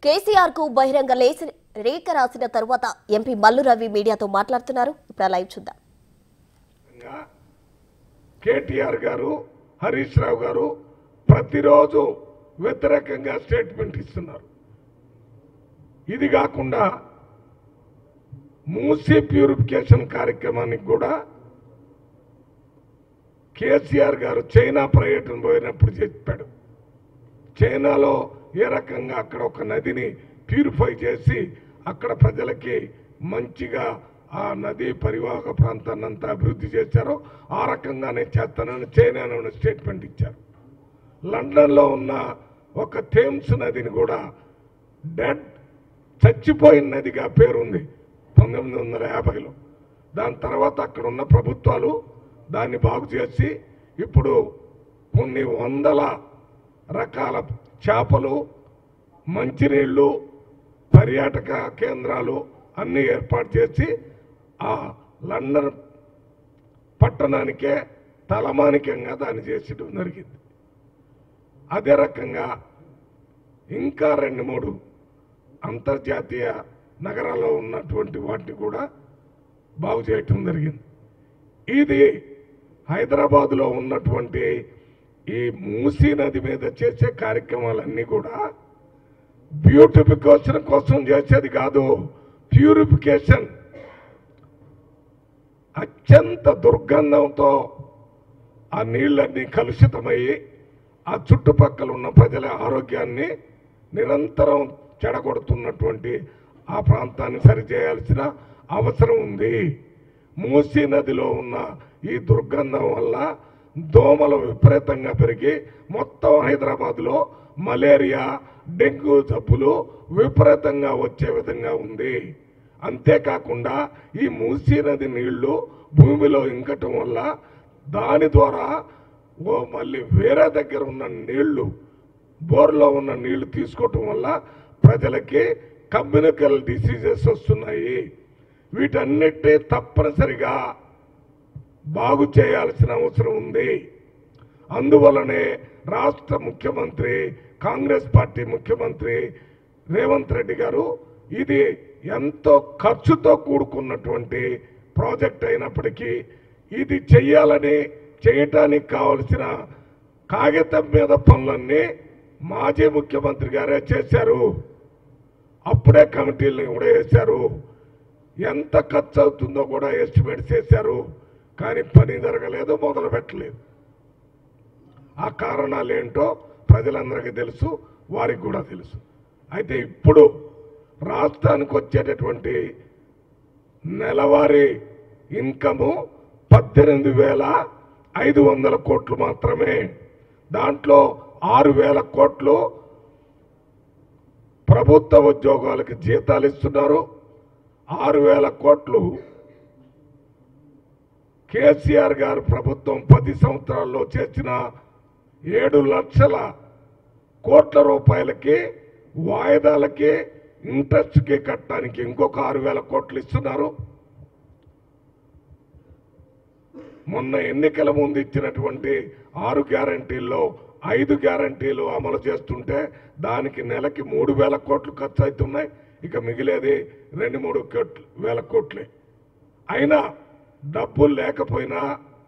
కేసీఆర్ కు బహిరంగ లేఖ- లేఖ రాసిన తరువాత ఎంపీ మల్లు రవి మీడియాతో మాట్లాడుతున్నారు ఇప్పుడు ఆ లైవ్ చూద్దాం ఇంకా కేటీఆర్ గారు హరీష్ రావు గారు ప్రతిరోజు వ్యతిరేకంగా స్టేట్మెంట్ ఇస్తున్నారు ఇది కాకుండా మూసీ ప్యూరిఫికేషన్ కార్యక్రమానికి కూడా కేసీఆర్ గారు చైనా పర్యటన పోయినప్పుడు చెప్పాడు చైనాలో ఏ రకంగా అక్కడ ఒక నదిని ప్యూరిఫై చేసి అక్కడ ప్రజలకి మంచిగా ఆ నదీ పరివాహక ప్రాంతాన్ని అంతా అభివృద్ధి చేశారో ఆ రకంగానే చేస్తానని చైనా నుండి స్టేట్మెంట్ ఇచ్చారు లండన్లో ఉన్న ఒక థేమ్స్ నదిని కూడా డెడ్ చచ్చిపోయిన నదిగా పేరుంది పంతొమ్మిది వందల యాభైలో దాని తర్వాత అక్కడ ఉన్న ప్రభుత్వాలు దాన్ని బాగు చేసి ఇప్పుడు కొన్ని వందల రకాల చేపలు మంచినీళ్ళు పర్యాటక కేంద్రాలు అన్నీ ఏర్పాటు చేసి ఆ లండన్ పట్టణానికే తలమానికంగా దాన్ని చేసడం జరిగింది అదే రకంగా ఇంకా రెండు మూడు అంతర్జాతీయ నగరాల్లో ఉన్నటువంటి వాటిని కూడా బాగు చేయటం జరిగింది ఇది హైదరాబాదులో ఉన్నటువంటి ఈ మూసీ నది మీద చేసే కార్యక్రమాలన్నీ కూడా బ్యూటిఫికేషన్ కోసం చేసేది కాదు ప్యూరిఫికేషన్ అత్యంత దుర్గంధంతో ఆ నీళ్ళన్నీ కలుషితమయ్యి ఆ చుట్టుపక్కల ఉన్న ప్రజల ఆరోగ్యాన్ని నిరంతరం చెడగొడుతున్నటువంటి ఆ ప్రాంతాన్ని సరిచేయాల్సిన అవసరం ఉంది మూసీ నదిలో ఉన్న ఈ దుర్గంధం వల్ల దోమలు విపరీతంగా పెరిగి మొత్తం హైదరాబాద్లో మలేరియా డెంగ్యూ జబ్బులు విపరీతంగా వచ్చే విధంగా ఉంది అంతేకాకుండా ఈ మూసీ నది నీళ్లు భూమిలో ఇంకటం వల్ల దాని ద్వారా ఓ మళ్ళీ వేరే దగ్గర ఉన్న నీళ్లు బోర్లో ఉన్న నీళ్లు తీసుకోవటం వల్ల ప్రజలకి కమ్యూనికల్ డిసీజెస్ వస్తున్నాయి వీటన్నిటి తప్పనిసరిగా బాగు చేయాల్సిన అవసరం ఉంది అందువలనే రాష్ట్ర ముఖ్యమంత్రి కాంగ్రెస్ పార్టీ ముఖ్యమంత్రి రేవంత్ రెడ్డి గారు ఇది ఎంతో ఖర్చుతో కూడుకున్నటువంటి ప్రాజెక్ట్ అయినప్పటికీ ఇది చెయ్యాలని చేయటానికి కావలసిన కాగితం మీద పనులన్నీ మాజీ ముఖ్యమంత్రి గారే చేశారు అప్పుడే కమిటీలను కూడా వేశారు ఎంత ఖర్చు అవుతుందో కూడా ఎస్టిమేట్ చేశారు కానీ పని జరగలేదు మొదలు పెట్టలేదు ఆ కారణాలు ఏంటో ప్రజలందరికీ తెలుసు వారికి కూడా తెలుసు అయితే ఇప్పుడు రాష్ట్రానికి వచ్చేటటువంటి నెలవారీ ఇన్కము పద్దెనిమిది వేల ఐదు వందల కోట్లు మాత్రమే దాంట్లో ఆరు వేల కోట్లు ప్రభుత్వ ఉద్యోగాలకు జీతాలు ఇస్తున్నారు ఆరు వేల కోట్లు కేసీఆర్ గారు ప్రభుత్వం పది సంవత్సరాల్లో చేసిన ఏడు లక్షల కోట్ల రూపాయలకి వాయిదాలకి ఇంట్రెస్ట్కి కట్టడానికి ఇంకొక ఆరు వేల కోట్లు ఇస్తున్నారు మొన్న ఎన్నికల ముందు ఇచ్చినటువంటి ఆరు గ్యారంటీల్లో ఐదు గ్యారంటీలు అమలు చేస్తుంటే దానికి నెలకి మూడు వేల కోట్లు ఖర్చు అవుతున్నాయి ఇక మిగిలేది రెండు మూడు కోట్లు వేల కోట్లే అయినా డబ్బులు లేకపోయినా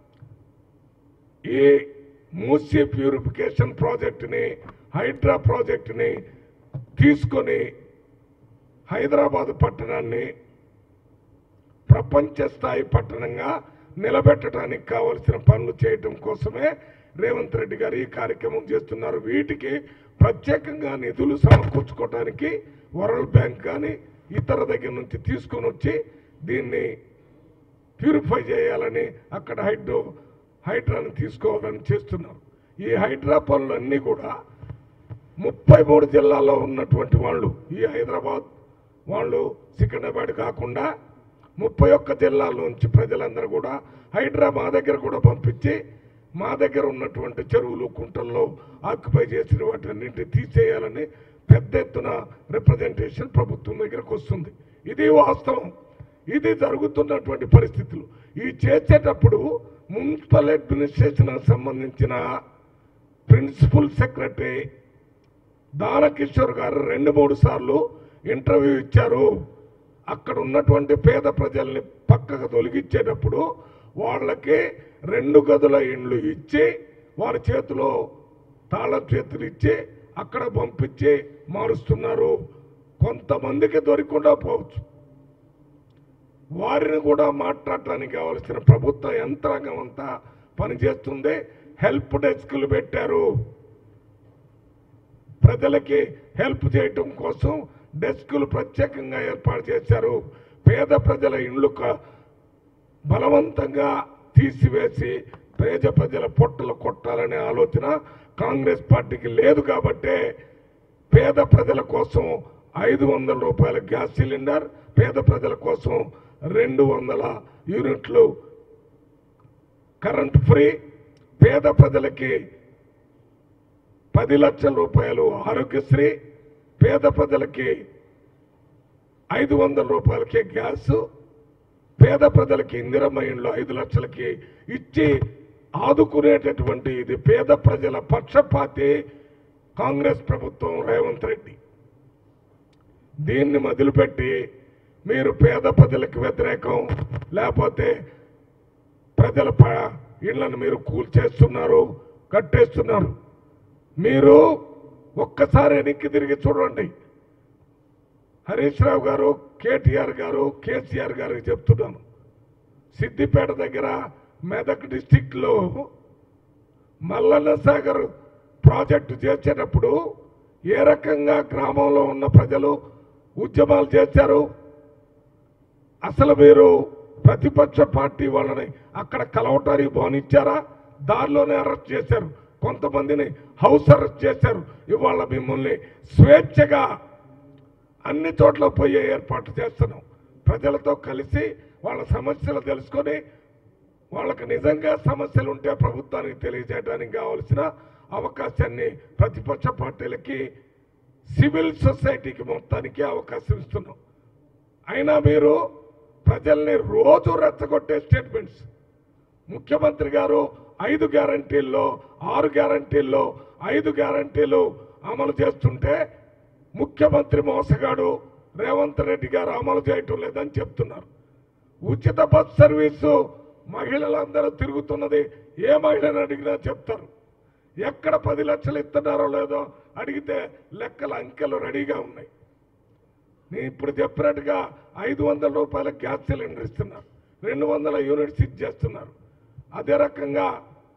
ఈ మూసీ ప్యూరిఫికేషన్ ప్రాజెక్టుని హైడ్రా ప్రాజెక్టుని తీసుకొని హైదరాబాద్ పట్టణాన్ని ప్రపంచ స్థాయి పట్టణంగా నిలబెట్టడానికి కావలసిన పనులు చేయటం కోసమే రేవంత్ రెడ్డి గారు ఈ కార్యక్రమం చేస్తున్నారు వీటికి ప్రత్యేకంగా నిధులు సమకూర్చుకోవడానికి వరల్డ్ బ్యాంక్ కానీ ఇతర దగ్గర నుంచి తీసుకొని వచ్చి దీన్ని ప్యూరిఫై చేయాలని అక్కడ హైడ్రో హైడ్రాని తీసుకోవాలని చేస్తున్నారు ఈ హైడ్రా పనులన్నీ కూడా ముప్పై మూడు జిల్లాల్లో ఉన్నటువంటి వాళ్ళు ఈ హైదరాబాద్ వాళ్ళు సికింద్రాబాద్ కాకుండా ముప్పై ఒక్క జిల్లాల నుంచి ప్రజలందరూ కూడా హైడ్రా మా దగ్గర కూడా పంపించి మా దగ్గర ఉన్నటువంటి చెరువులు కుంటల్లో ఆక్యుపై చేసిన వాటన్నింటినీ తీసేయాలని పెద్ద ఎత్తున రిప్రజెంటేషన్ ప్రభుత్వం దగ్గరకు వస్తుంది ఇది వాస్తవం ఇది జరుగుతున్నటువంటి పరిస్థితులు ఈ చేసేటప్పుడు మున్సిపల్ అడ్మినిస్ట్రేషన్ సంబంధించిన ప్రిన్సిపల్ సెక్రటరీ దానకిషోర్ గారు రెండు మూడు సార్లు ఇంటర్వ్యూ ఇచ్చారు అక్కడ ఉన్నటువంటి పేద ప్రజల్ని పక్కకు తొలగించేటప్పుడు వాళ్ళకి రెండు గదుల ఇండ్లు ఇచ్చి వారి చేతిలో తాళం చేతులు ఇచ్చి అక్కడ పంపించి మారుస్తున్నారు కొంతమందికి దొరకకుండా పోవచ్చు వారిని కూడా మాట్లాడటానికి కావలసిన ప్రభుత్వ యంత్రాంగం అంతా పనిచేస్తుంది హెల్ప్ డెస్క్లు పెట్టారు ప్రజలకి హెల్ప్ చేయటం కోసం డెస్కులు ప్రత్యేకంగా ఏర్పాటు చేశారు పేద ప్రజల ఇండ్లు క- బలవంతంగా తీసివేసి పేద ప్రజల పొట్టలు కొట్టాలనే ఆలోచన కాంగ్రెస్ పార్టీకి లేదు కాబట్టే పేద ప్రజల కోసం ఐదు వందల రూపాయల గ్యాస్ సిలిండర్ పేద ప్రజల కోసం రెండు వందల యూనిట్లు కరెంట్ ఫ్రీ పేద ప్రజలకి పది లక్షల రూపాయలు ఆరోగ్యశ్రీ పేద ప్రజలకి ఐదు వందల రూపాయలకే గ్యాస్ పేద ప్రజలకి ఇందిరమ్మ ఇండ్లు ఐదు లక్షలకి ఇచ్చి ఆదుకునేటటువంటి ఇది పేద ప్రజల పక్షపాతి కాంగ్రెస్ ప్రభుత్వం రేవంత్ రెడ్డి దీన్ని మొదలుపెట్టి మీరు పేద ప్రజలకు వ్యతిరేకం లేకపోతే ప్రజల ప ఇళ్లను మీరు కూల్చేస్తున్నారు కట్టేస్తున్నారు మీరు ఒక్కసారి వెనక్కి తిరిగి చూడండి హరీష్ రావు గారు కేటీఆర్ గారు కేసీఆర్ గారికి చెప్తున్నాను సిద్దిపేట దగ్గర మెదక్ డిస్టిక్లో మల్లన్న సాగర్ ప్రాజెక్టు చేసేటప్పుడు ఏ రకంగా గ్రామంలో ఉన్న ప్రజలు ఉద్యమాలు చేశారు అసలు మీరు ప్రతిపక్ష పార్టీ వాళ్ళని అక్కడ కలవటానికి బానిచ్చారా దారిలోనే అరెస్ట్ చేశారు కొంతమందిని హౌస్ అరెస్ట్ చేశారు ఇవాళ మిమ్మల్ని స్వేచ్ఛగా అన్ని చోట్ల పోయే ఏర్పాటు చేస్తున్నాం ప్రజలతో కలిసి వాళ్ళ సమస్యలు తెలుసుకొని వాళ్ళకి నిజంగా సమస్యలు ఉంటే ప్రభుత్వానికి తెలియజేయడానికి కావాల్సిన అవకాశాన్ని ప్రతిపక్ష పార్టీలకి సివిల్ సొసైటీకి మొత్తానికి అవకాశం ఇస్తున్నాం అయినా మీరు ప్రజల్ని రోజు రెచ్చగొట్టే స్టేట్మెంట్స్ ముఖ్యమంత్రి గారు ఐదు గ్యారంటీల్లో ఆరు గ్యారంటీల్లో ఐదు గ్యారంటీలు అమలు చేస్తుంటే ముఖ్యమంత్రి మోసగాడు రేవంత్ రెడ్డి గారు అమలు చేయటం లేదని చెప్తున్నారు ఉచిత బస్ సర్వీసు మహిళలందరూ తిరుగుతున్నది ఏ మహిళను అడిగినా చెప్తారు ఎక్కడ పది లక్షలు ఇస్తున్నారో లేదో అడిగితే లెక్కల అంకెలు రెడీగా ఉన్నాయి నేను ఇప్పుడు చెప్పినట్టుగా ఐదు వందల రూపాయల గ్యాస్ సిలిండర్ ఇస్తున్నారు రెండు వందల యూనిట్స్ ఇచ్చేస్తున్నారు అదే రకంగా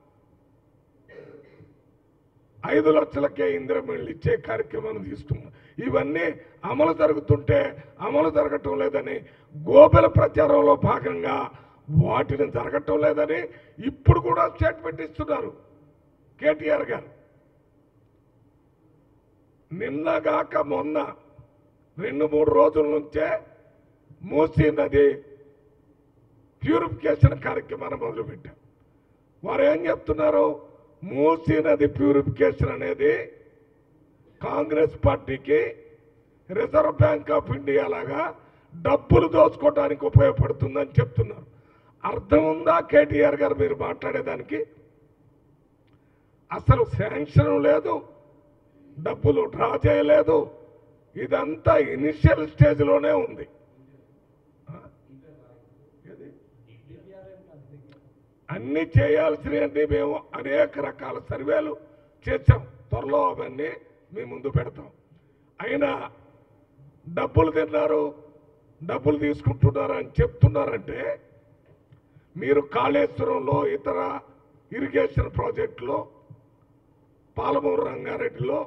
ఐదు లక్షలకే ఇందిరమిళ్ళు ఇచ్చే కార్యక్రమాన్ని తీసుకున్నాం ఇవన్నీ అమలు జరుగుతుంటే అమలు జరగటం లేదని గోబెల ప్రచారంలో భాగంగా వాటిని జరగటం లేదని ఇప్పుడు కూడా స్టేట్మెంట్ ఇస్తున్నారు కేటీఆర్ గారు నిన్నగాక మొన్న రెండు మూడు రోజుల నుంచే మూసీ నది ప్యూరిఫికేషన్ కార్యక్రమాన్ని మొదలుపెట్టాం వారు ఏం చెప్తున్నారు మూసీ నది ప్యూరిఫికేషన్ అనేది కాంగ్రెస్ పార్టీకి రిజర్వ్ బ్యాంక్ ఆఫ్ ఇండియా లాగా డబ్బులు దోచుకోవడానికి ఉపయోగపడుతుందని చెప్తున్నారు అర్థం ఉందా కేటీఆర్ గారు మీరు మాట్లాడేదానికి అసలు శాంక్షన్ లేదు డబ్బులు డ్రా చేయలేదు ఇదంతా ఇనిషియల్ స్టేజ్లోనే ఉంది ఆ? ఏది? అన్ని చేయాల్సినవి మేము అనేక రకాల సర్వేలు చేశాం త్వరలో అవన్నీ మీ ముందు పెడతాం అయినా డబ్బులు తిన్నారు డబ్బులు తీసుకుంటున్నారు అని చెప్తున్నారంటే మీరు కాళేశ్వరంలో ఇతర ఇరిగేషన్ ప్రాజెక్టులో పాలమూరు రంగారెడ్డిలో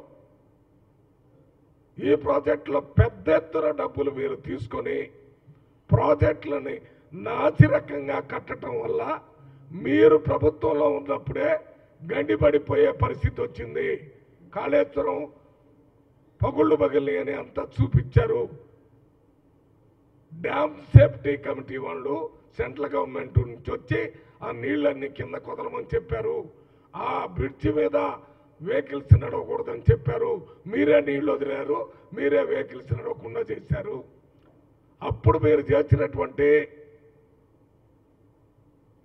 ఈ ప్రాజెక్టులో పెద్ద ఎత్తున డబ్బులు మీరు తీసుకొని ప్రాజెక్టులని నాసిరకంగా కట్టడం వల్ల మీరు ప్రభుత్వంలో ఉన్నప్పుడే గండిపడిపోయే పరిస్థితి వచ్చింది కాళేశ్వరం పగుళ్ళు పగిలి అని అంతా చూపించారు డ్యామ్ సేఫ్టీ కమిటీ వాళ్ళు సెంట్రల్ గవర్నమెంట్ నుంచి వచ్చి ఆ నీళ్ళన్ని కింద కొదలమని చెప్పారు ఆ బ్రిడ్జి మీద వెహికల్స్ నడవకూడదని చెప్పారు మీరే నీళ్లు వదిలారు మీరే వెహికల్స్ నడవకుండా చేశారు అప్పుడు మీరు చేసినటువంటి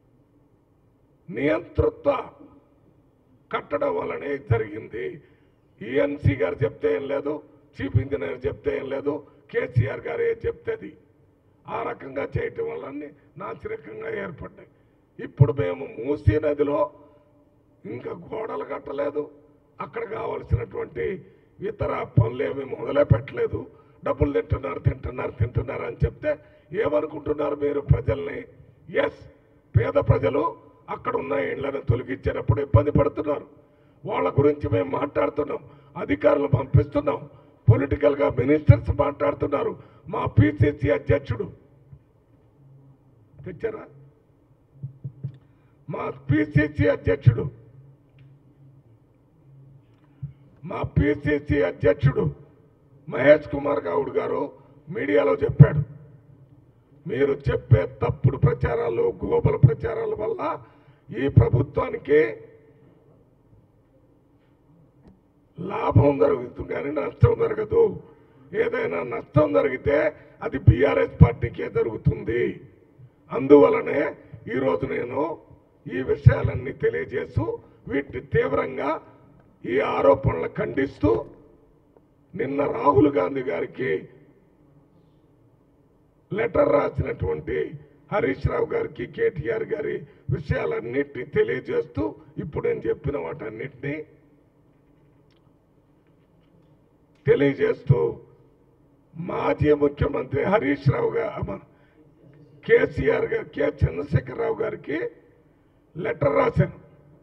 నియంతృత్వ కట్టడం వల్లనే జరిగింది ఈఎన్సీ గారు చెప్తే ఏం లేదు చీఫ్ ఇంజనీర్ చెప్తే ఏం లేదు కేసీఆర్ గారు ఏం చెప్తేది ఆ రకంగా చేయటం వల్ల అన్ని నాసిరకంగా ఏర్పడ్డాయి ఇప్పుడు మేము మూసీ నదిలో ఇంకా గోడలు కట్టలేదు అక్కడ కావలసినటువంటి ఇతర పనులు ఏమి మొదలే పెట్టలేదు డబ్బులు తింటున్నారు తింటున్నారు తింటున్నారు అని చెప్తే ఏమనుకుంటున్నారు మీరు ప్రజల్ని ఎస్ పేద ప్రజలు అక్కడ ఉన్న ఇళ్లను తొలగించేటప్పుడు ఇబ్బంది పడుతున్నారు వాళ్ళ గురించి మేము మాట్లాడుతున్నాం అధికారులు పంపిస్తున్నాం పొలిటికల్గా మినిస్టర్స్ మాట్లాడుతున్నారు మా పిసిసి అధ్యక్షుడు తెచ్చారా మా పిసిసి అధ్యక్షుడు మా పిసిసి అధ్యక్షుడు మహేష్ కుమార్ గౌడ్ గారు మీడియాలో చెప్పాడు మీరు చెప్పే తప్పుడు ప్రచారాలు గోబల ప్రచారాల వల్ల ఈ ప్రభుత్వానికి లాభం జరుగుతుంది కానీ నష్టం జరగదు ఏదైనా నష్టం జరిగితే అది బీఆర్ఎస్ పార్టీకే జరుగుతుంది అందువలనే ఈరోజు నేను ఈ విషయాలన్నీ తెలియజేస్తూ వీటిని తీవ్రంగా ఈ ఆరోపణలు ఖండిస్తూ నిన్న రాహుల్ గాంధీ గారికి లెటర్ రాసినటువంటి హరీష్ రావు గారికి కేటీఆర్ గారి విషయాలన్నిటినీ తెలియజేస్తూ ఇప్పుడు నేను చెప్పిన వాటన్నిటినీ తెలియజేస్తూ మాజీ ముఖ్యమంత్రి హరీష్ రావు గారు కేసీఆర్ గారు కె చంద్రశేఖరరావు గారికి లెటర్ రాశాను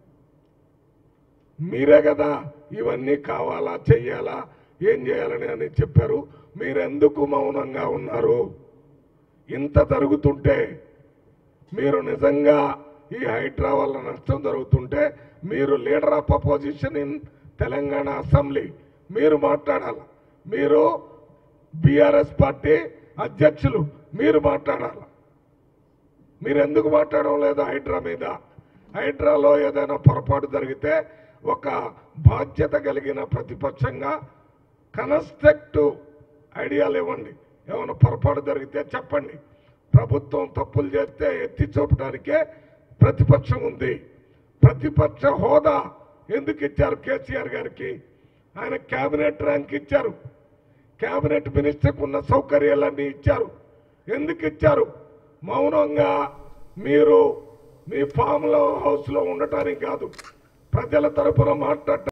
మీరే కదా ఇవన్నీ కావాలా చెయ్యాలా ఏం చేయాలని అని చెప్పారు మీరెందుకు మౌనంగా ఉన్నారు ఇంత జరుగుతుంటే మీరు నిజంగా ఈ హైడ్రా వల్ల నష్టం జరుగుతుంటే మీరు leader of opposition in Telangana assembly మీరు మాట్లాడాలి మీరు బీఆర్ఎస్ పార్టీ అధ్యక్షులు మీరు మాట్లాడాలి మీరు ఎందుకు మాట్లాడడం లేదు హైడ్రా మీద హైడ్రాలో ఏదైనా పొరపాటు జరిగితే ఒక బాధ్యత కలిగిన ప్రతిపక్షంగా కన్స్ట్రక్టివ్ ఐడియాలు ఇవ్వండి ఏమైనా పొరపాటు జరిగితే చెప్పండి ప్రభుత్వం తప్పులు చేస్తే ఎత్తి చూపడానికే ప్రతిపక్షం ఉంది ప్రతిపక్ష హోదా ఎందుకు ఇచ్చారు కేసీఆర్ గారికి ఆయన కేబినెట్ ర్యాంక్ ఇచ్చారు కేబినెట్ మినిస్టర్కి ఉన్న సౌకర్యాలన్నీ ఇచ్చారు ఎందుకు ఇచ్చారు మౌనంగా మీరు మీ ఫామ్ హౌస్లో ఉండటానికి కాదు ప్రజల తరపున మాట్లాడటం